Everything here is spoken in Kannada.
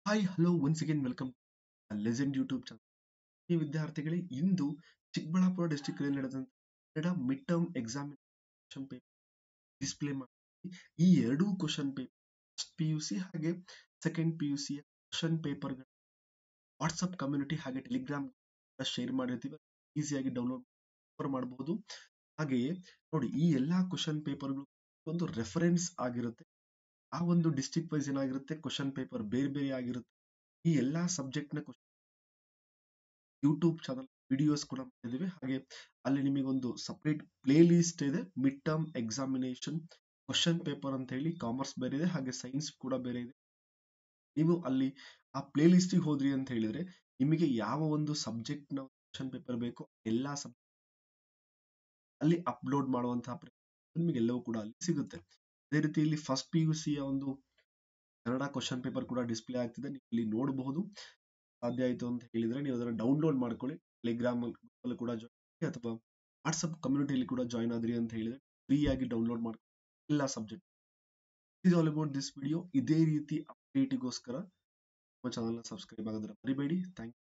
hi hello once again welcome legend YouTube channel ಈ ವಿದ್ಯಾರ್ಥಿಗಳೇ ಇಂದು ಚಿಕ್ಕಬಳ್ಳಾಪುರ ಡಿಸ್ಟಿಕ್ ಅಲ್ಲಿ ನಡೆದಂತ Kannada mid term examination paper display ಮಾಡಿ ಈ ಎರಡೂ question paper first P U C ಹಾಗೆ second P U C question paper WhatsApp community ಹಾಗೆ ಟೆಲಿಗ್ರಾಮ್ ಶೇರ್ ಮಾಡಿರ್ತೀವಿ ಈಸಿಯಾಗಿ ಡೌನ್ಲೋಡ್ ಮಾಡಬಹುದು ಹಾಗೆಯೇ ನೋಡಿ ಈ ಎಲ್ಲಾ ಕ್ವಶನ್ ಪೇಪರ್ಗಳು ಒಂದು ರೆಫರೆನ್ಸ್ ಆಗಿರುತ್ತೆ ಆ ಒಂದು ಡಿಸ್ಟ್ರಿಕ್ಟ್ ವೈಸ್ ಏನಾಗಿರುತ್ತೆ ಕ್ವಶನ್ ಪೇಪರ್ ಬೇರೆ ಬೇರೆ ಆಗಿರುತ್ತೆ ಈ ಎಲ್ಲಾ ಸಬ್ಜೆಕ್ಟ್ ನ ಯೂಟ್ಯೂಬ್ ಚಾನಲ್ ವಿಡಿಯೋಸ್ ಕೂಡ ಮಾಡಿದ್ದೀವಿ ಹಾಗೆ ಅಲ್ಲಿ ನಿಮಗೆ ಒಂದು ಸಪರೇಟ್ ಪ್ಲೇ ಲಿಸ್ಟ್ ಇದೆ mid term examination question paper ಅಂತ ಹೇಳಿ ಕಾಮರ್ಸ್ ಬೇರೆ ಇದೆ ಹಾಗೆ ಸೈನ್ಸ್ ಕೂಡ ಬೇರೆ ಇದೆ ನೀವು ಅಲ್ಲಿ ಆ ಪ್ಲೇ ಲಿಸ್ಟಿಗೆ ಹೋದ್ರಿ ಅಂತ ಹೇಳಿದ್ರೆ ನಿಮಗೆ ಯಾವ ಒಂದು ಸಬ್ಜೆಕ್ಟ್ ನ ಕ್ವಶನ್ ಪೇಪರ್ ಬೇಕೋ ಎಲ್ಲಾ ಸಬ್ಜೆಕ್ಟ್ ಅಲ್ಲಿ ಅಪ್ಲೋಡ್ ಮಾಡುವಂತಹ ನಿಮಗೆ ಎಲ್ಲವೂ ಕೂಡ ಅಲ್ಲಿ ಸಿಗುತ್ತೆ ಅದೇ ರೀತಿ ಇಲ್ಲಿ ಫಸ್ಟ್ ಪಿ ಯು ಸಿಯ ಒಂದು ಕನ್ನಡ ಕ್ವಶನ್ ಪೇಪರ್ ಕೂಡ ಡಿಸ್ಪ್ಲೇ ಆಗ್ತಿದೆ ನೀವು ಇಲ್ಲಿ ನೋಡಬಹುದು ಸಾಧ್ಯ ಆಯಿತು ಅಂತ ಹೇಳಿದ್ರೆ ನೀವು ಅದನ್ನು ಡೌನ್ಲೋಡ್ ಮಾಡ್ಕೊಳ್ಳಿ ಟೆಲಿಗ್ರಾಮ್ ಅಲ್ಲಿ ಕೂಡ ಜಾಯಿನ್ ಅಥವಾ ವಾಟ್ಸ್ಆಪ್ ಕಮ್ಯುನಿಟಿಯಲ್ಲಿ ಕೂಡ ಜಾಯಿನ್ ಆದ್ರಿ ಅಂತ ಹೇಳಿದ್ರೆ ಫ್ರೀ ಆಗಿ ಡೌನ್ಲೋಡ್ ಮಾಡ್ಕೊಳ್ಳಿ ಎಲ್ಲ subject is all about this video ಇದೇ ರೀತಿ ಅಪ್ಡೇಟಿಗೋಸ್ಕರ ನಮ್ಮ ಚಾನಲ್ನ ಸಬ್ಸ್ಕ್ರೈಬ್ ಆಗೋದನ್ನ ಮರಿಬೇಡಿ ಥ್ಯಾಂಕ್